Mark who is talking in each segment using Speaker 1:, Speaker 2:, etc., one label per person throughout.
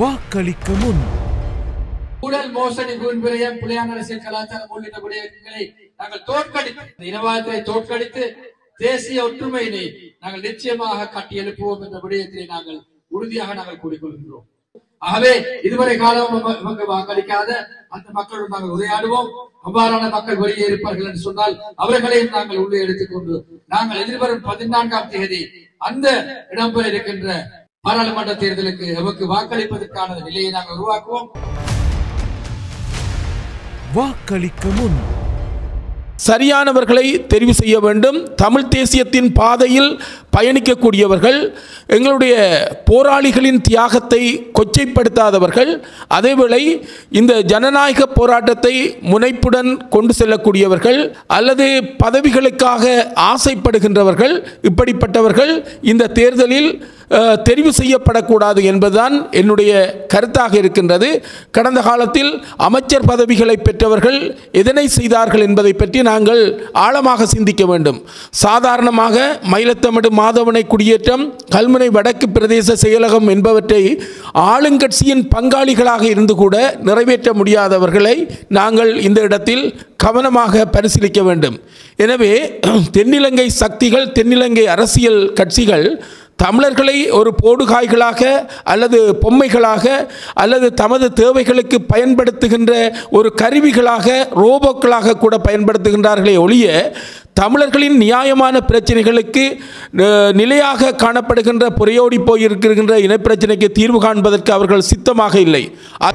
Speaker 1: வாக்களிக்க முன்
Speaker 2: ஊழல் மோசடி வீண்பிரியம் பிள்ளையான அரசியல் கலாச்சாரம் உள்ளிட்ட விடயங்களை நாங்கள் தோற்கடித்து இந்த இனவாதத்தை தோற்கடித்து தேசிய ஒற்றுமையினை நாங்கள் நிச்சயமாக கட்டி எழுப்புவோம் என்ற விடயத்தை நாங்கள் உறுதியாக நாங்கள் கூறிக்கொள்கின்றோம் ஆகவே இதுவரை காலம் நம- நமக்கு வாக்களிக்காத அந்த மக்களுடன் நாங்கள் உரையாடுவோம் அவ்வாறான மக்கள் வெளியே இருப்பார்கள் என்று சொன்னால் அவர்களையும் நாங்கள் உள்ளே எடுத்துக்கொண்டு நாங்கள் எதிர்வரும் பதினான்காம் தேதி அந்த இடம்பெற இருக்கின்ற பாராளுமன்ற தேர்தலுக்கு எமக்கு வாக்களிப்பதற்கான நிலையை நாங்கள் உருவாக்குவோம்
Speaker 1: வாக்களிக்க முன்
Speaker 3: சரியானவர்களை தெரிவு செய்ய வேண்டும் தமிழ் தேசியத்தின் பாதையில் பயணிக்கக்கூடியவர்கள் எங்களுடைய போராளிகளின் தியாகத்தை கொச்சைப்படுத்தாதவர்கள் அதேவேளை இந்த ஜனநாயக போராட்டத்தை முனைப்புடன் கொண்டு செல்லக்கூடியவர்கள் அல்லது பதவிகளுக்காக ஆசைப்படுகின்றவர்கள் இப்படிப்பட்டவர்கள் இந்த தேர்தலில் அஹ், தெரிவு செய்யப்படக்கூடாது என்பதுதான் என்னுடைய கருத்தாக இருக்கின்றது கடந்த காலத்தில் அமைச்சர் பதவிகளை பெற்றவர்கள் எதனை செய்தார்கள் என்பதை பற்றி நாங்கள் ஆழமாக சிந்திக்க வேண்டும் சாதாரணமாக மயிலத்தமிடு மாதவனை குடியேற்றம் கல்முனை வடக்கு பிரதேச செயலகம் என்பவற்றை ஆளுங்கட்சியின் பங்காளிகளாக இருந்து கூட நிறைவேற்ற முடியாதவர்களை நாங்கள் இந்த இடத்தில் கவனமாக பரிசீலிக்க வேண்டும் எனவே தென்னிலங்கை சக்திகள் தென்னிலங்கை அரசியல் கட்சிகள் தமிழர்களை ஒரு போடுகாய்களாக அல்லது பொம்மைகளாக அல்லது தமது தேவைகளுக்கு பயன்படுத்துகின்ற ஒரு கருவிகளாக ரோபோக்களாக கூட பயன்படுத்துகின்றார்களே ஒழிய தமிழர்களின் நியாயமான பிரச்சனைகளுக்கு அஹ், நிலையாக காணப்படுகின்ற புரையோடி போயிருக்கின்ற இனப்பிரச்சனைக்கு தீர்வு காண்பதற்கு அவர்கள் சித்தமாக இல்லை அ-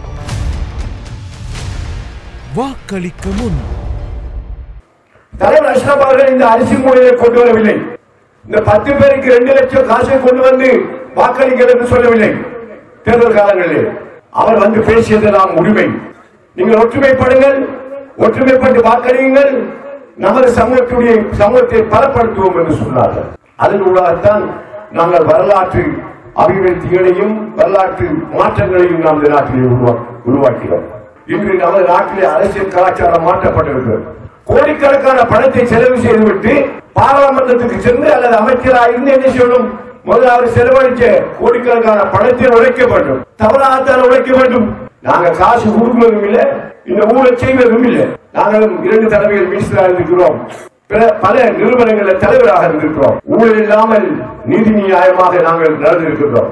Speaker 1: வாக்களிக்க முன்
Speaker 4: தலைவர் அஷ்ரப் அவர்கள் இந்த அரிசி மூலையை கொண்டு வரவில்லை இந்த பத்து பேருக்கு ரெண்டு லட்சம் காசை கொண்டு வந்து வாக்களிங்கள் என்று சொல்லவில்லை தேர்தல் காலங்களில் அவர் வந்து பேசியது நாம் உரிமை நீங்கள் ஒற்றுமைப்படுங்கள் ஒற்றுமைப்பட்டு வாக்களியுங்கள் நமது சமூகத்துடைய சமூகத்தை பலப்படுத்துவோம் என்று சொன்னார்கள் அதன் ஊடாகத்தான் நாங்கள் வரலாற்று அபிவிருத்திகளையும் வரலாற்று மாற்றங்களையும் நாம் இந்த நாட்டிலே உருவா- உருவாக்கினோம் இன்று நமது நாட்டிலே அரசியல் கலாச்சாரம் மாற்றப்பட்டிருக்கிறது கோடிக்கணக்கான பணத்தை செலவு செய்துவிட்டு பாராளுமன்றத்துக்கு சென்று அல்லது அமைச்சராக இருந்து என்ன செய்யணும் முதல்ல அவர் செலவழிச்ச கோடிக்கணக்கான பணத்தை உழைக்க வேண்டும் தவறாகத்தான் உழைக்க வேண்டும் நாங்க காசு கொடுக்கிறதும் இல்லை இந்த ஊழல் செய்வதும் இல்லை நாங்களும் இரண்டு தலைமையில் மினிஸ்டராக இருக்கிறோம் பிற- பல நிறுவனங்களில் தலைவராக இருந்திருக்கிறோம் ஊழல் இல்லாமல் நீதி நியாயமாக நாங்கள் நடந்திருக்கிறோம்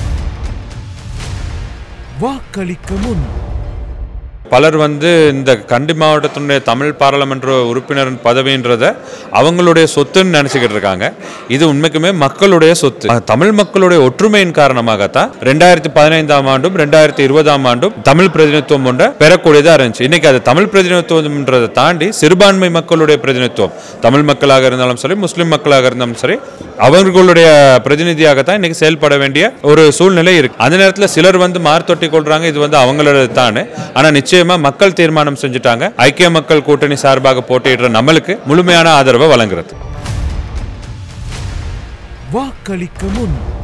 Speaker 1: வாக்களிக்க முன்
Speaker 5: பலர் வந்து இந்த கண்டி மாவட்டத்தினுடைய தமிழ் பாராளுமன்ற உறுப்பினர் பதவின்றத அவங்களுடைய சொத்துன்னு நினைச்சுக்கிட்டு இருக்காங்க இது உண்மைக்குமே மக்களுடைய சொத்து அஹ் தமிழ் மக்களுடைய ஒற்றுமையின் காரணமாகத்தான் ரெண்டாயிரத்தி பதினைந்தாம் ஆண்டும் ரெண்டாயிரத்தி இருபதாம் ஆண்டும் தமிழ் பிரதிநிதித்துவம் ஒன்றை பெறக்கூடியதா இருந்துச்சு இன்னைக்கு அது தமிழ் பிரதிநிதித்துவம்ன்றதை தாண்டி சிறுபான்மை மக்களுடைய பிரதிநிதித்துவம் தமிழ் மக்களாக இருந்தாலும் சரி முஸ்லிம் மக்களாக இருந்தாலும் சரி அவர்களுடைய பிரதிநிதியாகத்தான் இன்னைக்கு செயல்பட வேண்டிய ஒரு சூழ்நிலை இருக்கு அந்த நேரத்தில் சிலர் வந்து மார்த்தொட்டி கொள்றாங்க இது வந்து அவங்களோட தானே ஆனா நிச்சயமா மக்கள் தீர்மானம் செஞ்சுட்டாங்க ஐக்கிய மக்கள் கூட்டணி சார்பாக போட்டியிடுற நம்மளுக்கு முழுமையான ஆதரவை வழங்குறது
Speaker 1: வாக்களிக்க முன்